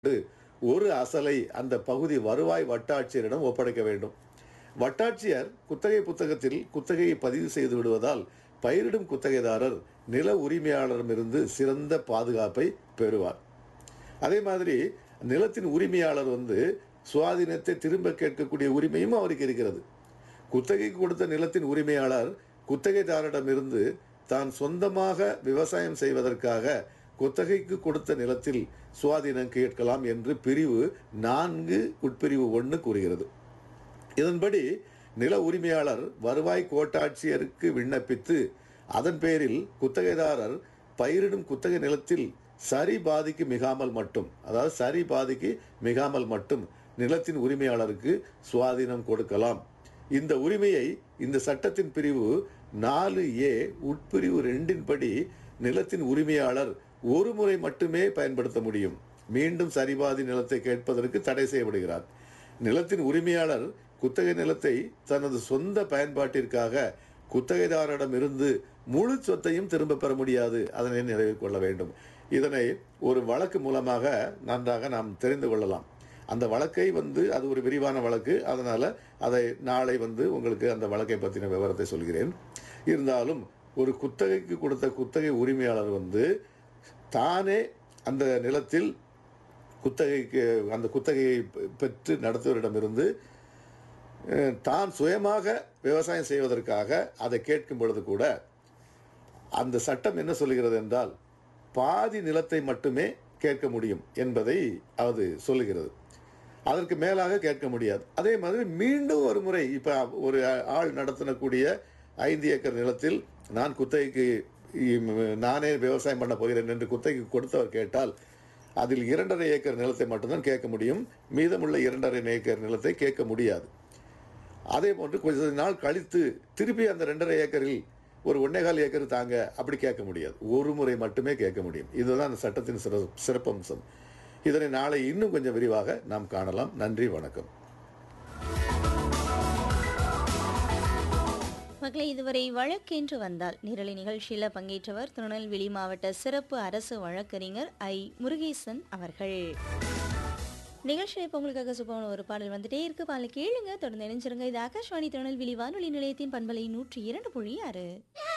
ஒரு அசலை அந்த பகுதி வருவாய் வட்டாட்சியரிடம் ஒப்படைக்க வேண்டும் வட்டாட்சியர் குத்தகை புத்தகத்தில் குத்தகையை பதிவு செய்து விடுவதால் பயிரிடும் குத்தகைதாரர் நில உரிமையாளரிடமிருந்து சிறந்த பாதுகாப்பை பெறுவார் அதே மாதிரி நிலத்தின் உரிமையாளர் வந்து சுவாதீனத்தை திரும்ப கேட்கக்கூடிய உரிமையும் அவருக்கு இருக்கிறது குத்தகைக்கு கொடுத்த நிலத்தின் உரிமையாளர் குத்தகைதாரிடமிருந்து தான் சொந்தமாக விவசாயம் செய்வதற்காக குத்தகைக்கு கொடுத்த நிலத்தில் சுவாதீனம் கேட்கலாம் என்று பிரிவு நான்கு உட்பிரிவு ஒன்று கூறுகிறது இதன்படி நில உரிமையாளர் வருவாய் கோட்டாட்சியருக்கு விண்ணப்பித்து அதன் பேரில் குத்தகைதாரர் பயிரிடும் குத்தகை நிலத்தில் சரி பாதிக்கு மிகாமல் மட்டும் அதாவது சரி பாதிக்கு மிகாமல் மட்டும் நிலத்தின் உரிமையாளருக்கு சுவாதீனம் கொடுக்கலாம் இந்த உரிமையை இந்த சட்டத்தின் பிரிவு நாலு ஏ உட்பிரிவு ரெண்டின் படி நிலத்தின் உரிமையாளர் ஒரு முறை மட்டுமே பயன்படுத்த முடியும் மீண்டும் சரிபாதி நிலத்தை கேட்பதற்கு தடை செய்யப்படுகிறார் நிலத்தின் உரிமையாளர் குத்தகை நிலத்தை தனது சொந்த பயன்பாட்டிற்காக குத்தகைதாரிடமிருந்து முழு சொத்தையும் திரும்ப பெற முடியாது அதனை நிறைவு கொள்ள வேண்டும் இதனை ஒரு வழக்கு மூலமாக நன்றாக நாம் தெரிந்து கொள்ளலாம் அந்த வழக்கை வந்து அது ஒரு விரிவான வழக்கு அதனால் அதை நாளை வந்து உங்களுக்கு அந்த வழக்கை பற்றின விவரத்தை சொல்கிறேன் இருந்தாலும் ஒரு குத்தகைக்கு கொடுத்த குத்தகை உரிமையாளர் வந்து தானே அந்த நிலத்தில் குத்தகைக்கு அந்த குத்தகையை பெற்று நடத்துவரிடமிருந்து அஹ், தான் சுயமாக விவசாயம் செய்வதற்காக அதை கேட்கும் பொழுது கூட அந்த சட்டம் என்ன சொல்லுகிறது என்றால் பாதி நிலத்தை மட்டுமே கேட்க முடியும் என்பதை அது சொல்லுகிறது அதற்கு மேலாக கேட்க முடியாது அதே மாதிரி மீண்டும் ஒரு முறை இப்போ ஒரு ஆள் நடத்தினக்கூடிய ஐந்து ஏக்கர் நிலத்தில் நான் குத்தகைக்கு இம், நானே விவசாயம் பண்ண போகிறேன் என்று குத்தகைக்கு கொடுத்தவர் கேட்டால் அதில் இரண்டரை ஏக்கர் நிலத்தை மட்டும்தான் கேட்க முடியும் மீதமுள்ள இரண்டரை ஏக்கர் நிலத்தை கேட்க முடியாது அதே போன்று கொஞ்ச நாள் கழித்து திருப்பி அந்த ரெண்டரை ஏக்கரில் ஒரு ஒன்னேகால் ஏக்கர் தாங்க அப்படி கேட்க முடியாது ஒரு முறை மட்டுமே கேட்க முடியும் இதுதான் அந்த சட்டத்தின் சிற சிறப்பம்சம் இதனை நாளை இன்னும் கொஞ்சம் விரிவாக நாம் காணலாம் நன்றி வணக்கம் மக்களை இதுவரை வழக்கென்று வந்தால் நிரலை நிகழ்ச்சியில் பங்கேற்றவர் திருநெல்வேலி மாவட்ட சிறப்பு அரசு வழக்கறிஞர் ஐ முருகேசன் அவர்கள் நிகழ்ச்சியில் இப்போ உங்களுக்காக சுபமான ஒரு பாடல் வந்துட்டே இருக்கு பாடலை கேளுங்க தொடர்ந்து இணைஞ்சிருங்க இது ஆகாஷ்வாணி திருநெல்வேலி வானொலி நிலையத்தின் பண்பலை நூற்றி இரண்டு புள்ளி ஆறு